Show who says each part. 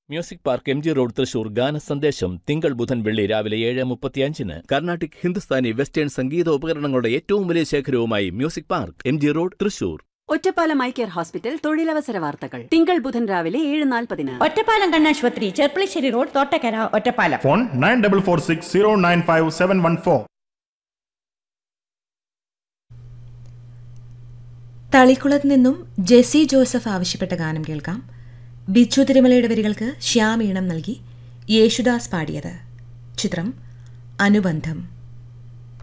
Speaker 1: music Park M G Road Thrissur ഗാന സന്ദേശം തിങ്കൾ ബുധൻ വെള്ളി രാവിലെ ഏഴ് മുപ്പത്തിയഞ്ചിന് കർണാട്ടിക് ഹിന്ദുസ്ഥാനി വെസ്റ്റേൺ സംഗീത ഉപകരണങ്ങളുടെ ഏറ്റവും വലിയ ശേഖരവുമായി Music Park M G Road Thrissur
Speaker 2: Ottapalam I care hospital തൊഴിലവസര വാർത്തകൾ തിങ്കൾ ബുധൻ രാവിലെ ഏഴ് നാൽപ്പതിന്
Speaker 3: ഒറ്റപ്പാലം കണ്ണാശുപത്രി Cherpulassery road Thottakkara Ottapalam
Speaker 4: phone nine double four six zero nine five seven one four
Speaker 5: തളിക്കുളത്ത് നിന്നും ജെസി ജോസഫ് ആവശ്യപ്പെട്ട ഗാനം കേൾക്കാം ബിച്ചു തിരുമലയുടെ വരികൾക്ക് ശ്യാം ഈണം നൽകി യേശുദാസ് പാടിയത് ചിത്രം അനുബന്ധം